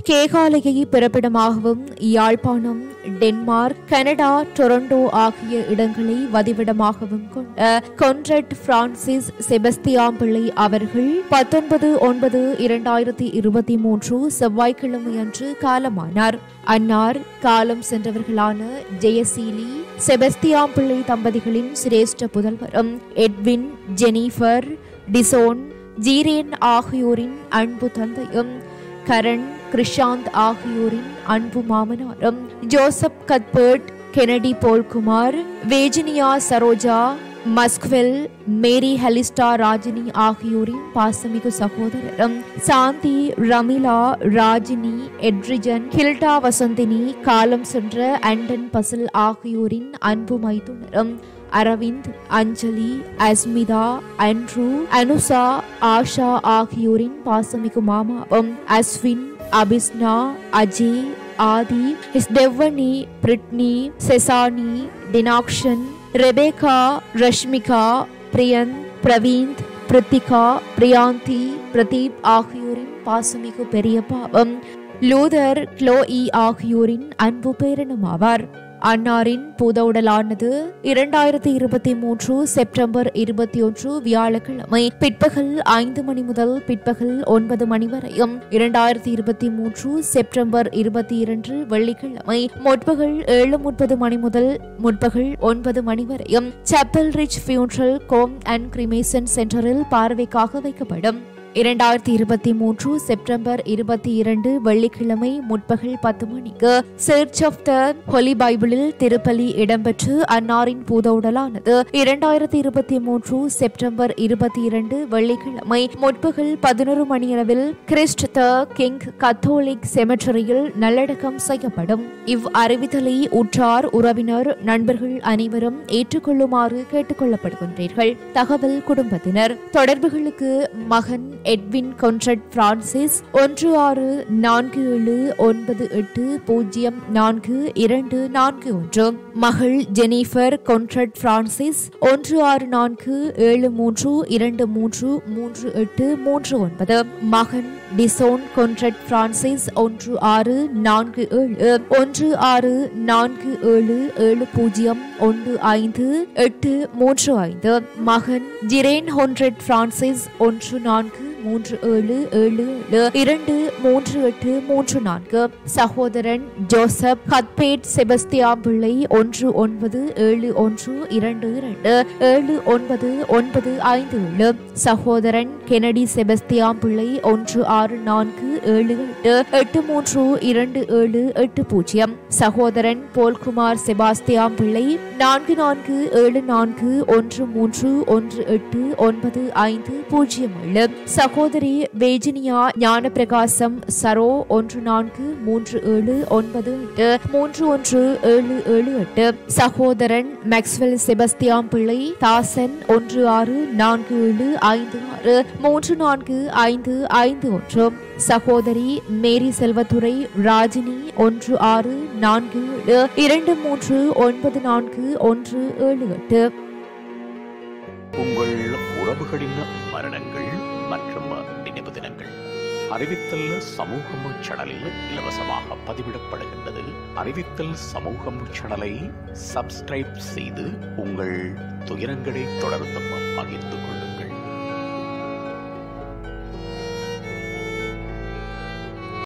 கேகாலையை பிறப்பிடமாகவும் Yazhpanam Denmark Canada Toronto ஆகிய இடங்களை வதிவிடமாகவும் கொண்ட கொன்ரட் பிரான்சிஸ் செபஸ்தியாம் பிள்ளை அவர்கள் பத்தொன்பது ஒன்பது இரண்டாயிரத்தி இருபத்தி மூன்று செவ்வாய்க்கிழமை அன்று காலமானார் அன்னார் காலம் சென்றவர்களான ஜெயசீலி செபஸ்தியாம் பிள்ளை தம்பதிகளின் சிரேஷ்ட புதல்வரும் எட்வின் ஜெனிஃபர் டிசோன் ஜீரேன் ஆகியோரின் அன்பு தந்தையும் கரண் கிருஷாந்த் ஆகியோரின் அன்பு மாமனாரும் Joseph Cuthbert Kennedy Paulkumar Virginia Saroja Maxwell Mary ஹலிஸ்டா ராஜினி ஆகியோரின் பாசமிகு சகோதரரும் சாந்தி ரமிலா ராஜினி எட்ரிஜன் ஹில்டா வசந்தினி காலம் சென்ற அண்டன் பசில் ஆகியோரின் அன்பு மைத்துனரும் அரவிந்த் அஞ்சலி அஸ்மிதா அன்ட்ரூ அனுசா ஆஷா ஆகியோரின் பாசமிகு மாமாவும் அஸ்வின் அபிஸ்னா அஜய் ஆதி டெவ்வனி பிரிட்னி செசானி டினாக்ஷன் ரெபேகா ரஷ்மிகா பிரியன் பிரவீந்த் பிரித்திகா பிரியாந்தி பிரதீப் ஆகியோரின் பாசமிகு பெரிய பாவம் லூதர் க்ளோஇ ஆகியோரின் அன்பு பேரனுமாவார் அன்னாரின் பூதவுடலானது இரண்டாயிரத்தி இருபத்தி மூன்று செப்டம்பர் இருபத்தி ஒன்று வியாழக்கிழமை பிற்பகல் ஐந்து மணி முதல் பிற்பகல் ஒன்பது மணி வரையும் இரண்டாயிரத்தி இருபத்தி மூன்று செப்டம்பர் இருபத்தி இரண்டு வெள்ளிக்கிழமை முற்பகல் ஏழு முப்பது மணி முதல் முற்பகல் ஒன்பது மணி வரையும் chapel ridge funeral home and cremation சென்டரில் பார்வைக்காக வைக்கப்படும் இரண்டாயிரத்தி இருபத்தி மூன்று செப்டம்பர் இருபத்தி இரண்டு வெள்ளிக்கிழமை முற்பகல் பத்து மணிக்கு சர்ச் ஆஃப் த ஹொலி பைபிளில் திருப்பலி இடம்பெற்று அன்னாரின் பூதவுடலானது இரண்டாயிரத்தி இருபத்தி மூன்று செப்டம்பர் இருபத்தி இரண்டு வெள்ளிக்கிழமை முற்பகல் பதினோரு மணியளவில் கிறிஸ்ட் த கிங் கத்தோலிக் செமெட்டரியில் நல்லடக்கம் செய்யப்படும் இவ் அறிவித்தலை உற்றார் உறவினர் நண்பர்கள் அனைவரும் ஏற்றுக்கொள்ளுமாறு கேட்டுக்கொள்ளப்படுகின்றீர்கள் தகவல் குடும்பத்தினர் தொடர்புகளுக்கு மகன் எட்வின் கொன்ட்ரட் பிரான்சிஸ் ஒன்று ஆறு நான்கு ஏழு ஒன்பது எட்டு பூஜ்ஜியம் நான்கு இரண்டு நான்கு ஒன்று மகள் ஜெனிஃபர் கொன்ட்ரட் பிரான்சிஸ் ஒன்று ஆறு நான்கு ஏழு மூன்று இரண்டு மூன்று மூன்று எட்டு மூன்று ஒன்பது மகன் டிசோன் கொன்ட்ரட் பிரான்சிஸ் ஒன்று ஆறு நான்கு ஏழு ஒன்று ஆறு நான்கு ஏழு ஏழு பூஜ்ஜியம் ஒன்று ஐந்து எட்டு மூன்று ஐந்து மகன் ஜிரேன் ஹொன்ட்ரட் பிரான்சிஸ் ஒன்று நான்கு மூன்று ஏழு ஏழு ஏழு இரண்டு மூன்று எட்டு மூன்று நான்கு சகோதரன் ஜோசப் ஹத்பேட் செபஸ்தியாம் பிள்ளை ஒன்று ஒன்பது ஏழு ஒன்று இரண்டு இரண்டு ஏழு ஒன்பது ஒன்பது ஐந்து ஏழு சகோதரன் கெனடி செபஸ்தியாம் பிள்ளை ஒன்று ஆறு நான்கு ஏழு எட்டு எட்டு மூன்று இரண்டு ஏழு எட்டு பூஜ்ஜியம் சகோதரன் போல்குமார் செபாஸ்தியாம் பிள்ளை நான்கு நான்கு ஏழு நான்கு ஒன்று மூன்று ஒன்று எட்டு ஒன்பது ஐந்து பூஜ்ஜியம் ஏழு சகோதரி வேஜினியா ஞானப்பிரகாசம் சரோ ஒன்று நான்கு மூன்று ஏழு ஒன்பது எட்டு மூன்று ஒன்று ஏழு ஏழு எட்டு சகோதரன் மேக்ஸ்வெல் செபஸ்தியாம் பிள்ளை தாசன் ஒன்று ஆறு நான்கு ஏழு ஐந்து ஆறு மூன்று நான்கு ஐந்து ஐந்து ஒன்று சகோதரி மேரி செல்வத்துறை ராஜினி ஒன்று ஆறு நான்கு ஏழு இரண்டு மூன்று ஒன்பது நான்கு ஒன்று ஏழு எட்டு உங்கள் உறவுகளின் மரணங்கள் மற்றும் நினைவு தினங்கள் அறிவித்தல் சமூகம் சேனலில் இலவசமாக பதிவிடப்படுகின்றது அறிவித்தல் சமூகம் சேனலை சப்ஸ்கிரைப் செய்து உங்கள் துயரங்களை தொடர்ந்தும் பகிர்ந்து கொள்ளுங்கள்